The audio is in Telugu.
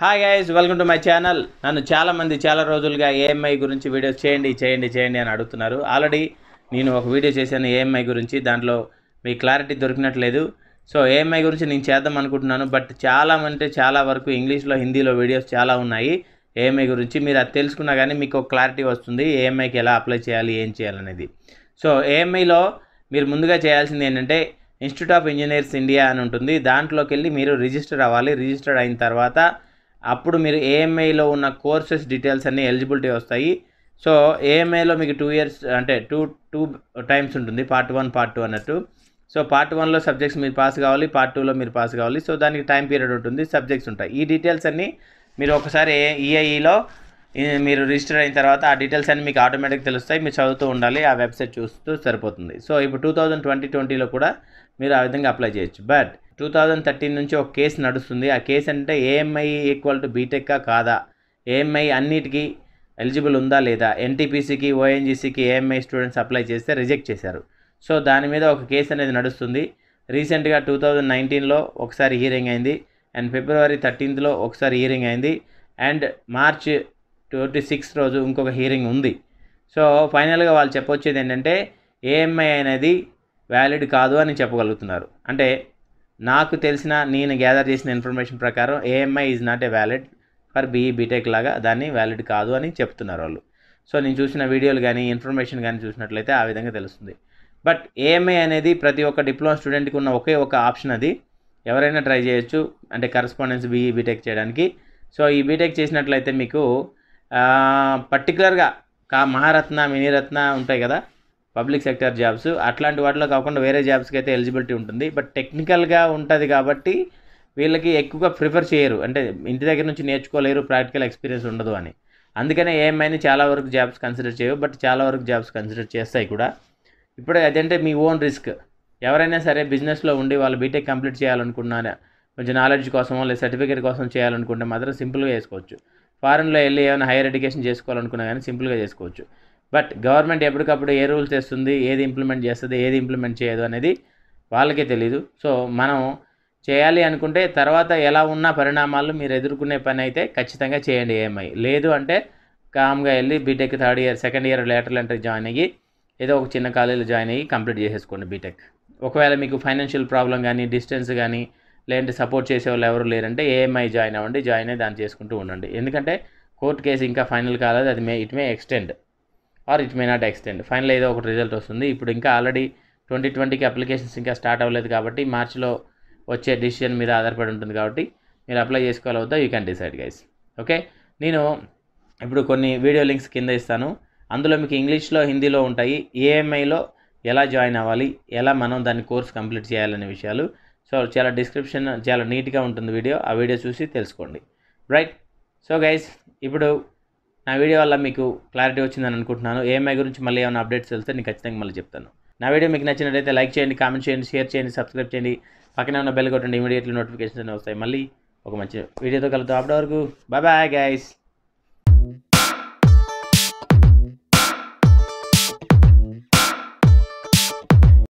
hi guys welcome to my channel నన్ను చాలా మంది చాలా రోజులుగా ఏఎంఐ గురించి వీడియోస్ చేయండి చేయండి చేయండి అని అడుగుతున్నారు ఆల్రెడీ నేను ఒక వీడియో చేశాను ఏఎంఐ గురించి దాంట్లో మీకు క్లారిటీ దొరికినట్లేదు సో ఏఎంఐ గురించి నేను చేద్దాం అనుకుంటున్నాను బట్ చాలా అంటే చాలా వరకు ఇంగ్లీష్లో హిందీలో వీడియోస్ చాలా ఉన్నాయి ఏఎంఐ గురించి మీరు అది తెలుసుకున్నా కానీ మీకు ఒక క్లారిటీ వస్తుంది ఏఎంఐకి ఎలా అప్లై చేయాలి ఏం చేయాలనేది సో ఏఎంఐలో మీరు ముందుగా చేయాల్సింది ఏంటంటే ఇన్స్టిట్యూట్ ఆఫ్ ఇంజనీర్స్ ఇండియా అని ఉంటుంది దాంట్లోకి వెళ్ళి మీరు రిజిస్టర్ అవ్వాలి రిజిస్టర్ అయిన తర్వాత అప్పుడు మీరు ఏఎంఐలో ఉన్న కోర్సెస్ డీటెయిల్స్ అన్నీ ఎలిజిబిలిటీ వస్తాయి సో ఏఎంఐలో మీకు టూ ఇయర్స్ అంటే టూ టూ టైమ్స్ ఉంటుంది పార్ట్ వన్ పార్ట్ టూ అన్నట్టు సో పార్ట్ వన్లో సబ్జెక్ట్స్ మీరు పాస్ కావాలి పార్ట్ టూలో మీరు పాస్ కావాలి సో దానికి టైం పీరియడ్ ఉంటుంది సబ్జెక్ట్స్ ఉంటాయి ఈ డీటెయిల్స్ అన్నీ మీరు ఒకసారి ఈఐఈలో మీరు రిజిస్టర్ అయిన తర్వాత ఆ డీటెయిల్స్ అన్ని మీకు ఆటోమేటిక్ తెలుస్తాయి మీరు చదువుతూ ఉండాలి ఆ వెబ్సైట్ చూస్తూ సరిపోతుంది సో ఇప్పుడు టూ థౌజండ్ ట్వంటీ ట్వంటీలో కూడా మీరు ఆ విధంగా అప్లై చేయొచ్చు బట్ టూ థౌజండ్ థర్టీన్ నుంచి ఒక కేసు నడుస్తుంది ఆ కేసు అంటే ఏఎంఐ ఈక్వల్ టు బీటెక్కా కాదా ఏఎంఐ అన్నిటికీ ఎలిజిబుల్ ఉందా లేదా ఎన్టీపీసీకి ఓఎన్జీసీకి ఏఎంఐ స్టూడెంట్స్ అప్లై చేస్తే రిజెక్ట్ చేశారు సో దాని మీద ఒక కేసు అనేది నడుస్తుంది రీసెంట్గా టూ థౌజండ్ నైన్టీన్లో ఒకసారి హీరింగ్ అయింది అండ్ ఫిబ్రవరి థర్టీన్త్లో ఒకసారి హీరింగ్ అయింది అండ్ మార్చ్ ట్వంటీ సిక్స్ రోజు ఇంకొక హీరింగ్ ఉంది సో ఫైనల్గా వాళ్ళు చెప్పొచ్చేది ఏంటంటే ఏఎంఐ అనేది వ్యాలిడ్ కాదు అని చెప్పగలుగుతున్నారు అంటే నాకు తెలిసిన నేను గ్యాదర్ చేసిన ఇన్ఫర్మేషన్ ప్రకారం AMI is not a valid for BE BTech లాగా దాన్ని వ్యాలిడ్ కాదు అని చెప్తున్నారు వాళ్ళు సో నేను చూసిన వీడియోలు కానీ ఇన్ఫర్మేషన్ కానీ చూసినట్లయితే ఆ విధంగా తెలుస్తుంది బట్ ఏఎంఐ అనేది ప్రతి ఒక్క డిప్లొమా స్టూడెంట్కి ఉన్న ఒకే ఒక ఆప్షన్ అది ఎవరైనా ట్రై చేయొచ్చు అంటే కరస్పాండెన్స్ బీఈ బీటెక్ చేయడానికి సో ఈ బీటెక్ చేసినట్లయితే మీకు పర్టికులర్గా కా మహారత్న మినీరత్న ఉంటాయి కదా పబ్లిక్ సెక్టర్ జాబ్స్ అట్లాంటి వాటిలో కాకుండా వేరే జాబ్స్కి అయితే ఎలిజిబిలిటీ ఉంటుంది బట్ టెక్నికల్గా ఉంటుంది కాబట్టి వీళ్ళకి ఎక్కువగా ప్రిఫర్ చేయరు అంటే ఇంటి దగ్గర నుంచి నేర్చుకోలేరు ప్రాక్టికల్ ఎక్స్పీరియన్స్ ఉండదు అని అందుకనే ఏమైనా చాలా వరకు జాబ్స్ కన్సిడర్ చేయవు బట్ చాలా వరకు జాబ్స్ కన్సిడర్ చేస్తాయి కూడా ఇప్పుడు అదంటే మీ ఓన్ రిస్క్ ఎవరైనా సరే బిజినెస్లో ఉండి వాళ్ళు బీటెక్ కంప్లీట్ చేయాలనుకున్నారా కొంచెం నాలెడ్జ్ కోసమో లేదా సర్టిఫికేట్ కోసం చేయాలనుకుంటే మాత్రం సింపుల్గా చేసుకోవచ్చు ఫారెన్లో వెళ్ళి ఏమైనా హైయర్ ఎడ్యుకేషన్ చేసుకోవాలనుకున్నా కానీ సింపుల్గా చేసుకోవచ్చు బట్ గవర్నమెంట్ ఎప్పటికప్పుడు ఏ రూల్స్ తెస్తుంది ఏది ఇంప్లిమెంట్ చేస్తుంది ఏది ఇంప్లిమెంట్ చేయదు అనేది వాళ్ళకే తెలియదు సో మనం చేయాలి అనుకుంటే తర్వాత ఎలా ఉన్న పరిణామాలు మీరు ఎదుర్కొనే పని అయితే ఖచ్చితంగా చేయండి ఏమై లేదు అంటే కామ్గా వెళ్ళి BTech third year second year later enter join అయ్యి ఏదో ఒక చిన్న కాలేజీలో జాయిన్ అయ్యి కంప్లీట్ చేసేసుకోండి బీటెక్ ఒకవేళ మీకు ఫైనాన్షియల్ ప్రాబ్లం కానీ డిస్టెన్స్ కానీ లేదంటే సపోర్ట్ చేసే వాళ్ళు ఎవరు లేరంటే ఏఎంఐ జాయిన్ అవ్వండి జాయిన్ అయ్యి దాన్ని చేసుకుంటూ ఉండండి ఎందుకంటే కోర్టు కేసు ఇంకా ఫైనల్ కాలేదు అది may it may extend or it may not extend final ఏదో ఒకటి రిజల్ట్ వస్తుంది ఇప్పుడు ఇంకా ఆల్రెడీ ట్వంటీ ట్వంటీకి అప్లికేషన్స్ ఇంకా స్టార్ట్ అవ్వలేదు కాబట్టి మార్చిలో వచ్చే డిసిషన్ మీద ఆధారపడి ఉంటుంది కాబట్టి మీరు అప్లై చేసుకోవాలి అవుతా you can decide guys okay నేను ఇప్పుడు కొన్ని వీడియో లింక్స్ కింద ఇస్తాను అందులో మీకు ఇంగ్లీష్లో హిందీలో ఉంటాయి ఏఎంఐలో ఎలా జాయిన్ అవ్వాలి ఎలా మనం దాని కోర్స్ కంప్లీట్ చేయాలనే విషయాలు సో చాలా డిస్క్రిప్షన్ చాలా నీట్గా ఉంటుంది వీడియో ఆ వీడియో చూసి తెలుసుకోండి రైట్ సో గైస్ ఇప్పుడు నా వీడియో వల్ల మీకు క్లారిటీ వచ్చిందని అనుకుంటున్నాను ఏఎంఐ గురించి మళ్ళీ ఏమైనా అప్డేట్స్ వెళ్తే నేను ఖచ్చితంగా మళ్ళీ చెప్తాను నా వీడియో మీకు నచ్చినట్లయితే లైక్ చేయండి కామెంట్ చేయండి షేర్ చేయండి సబ్స్క్రైబ్ చేయండి పక్కనే ఉన్న బెల్ కొట్టండి ఇమీడియట్లీ నోటిఫికేషన్స్ అనేవి వస్తాయి మళ్ళీ ఒక మంచి వీడియోతో కలుద్దాం అప్పటి వరకు బాయ్ బాయ్ గైస్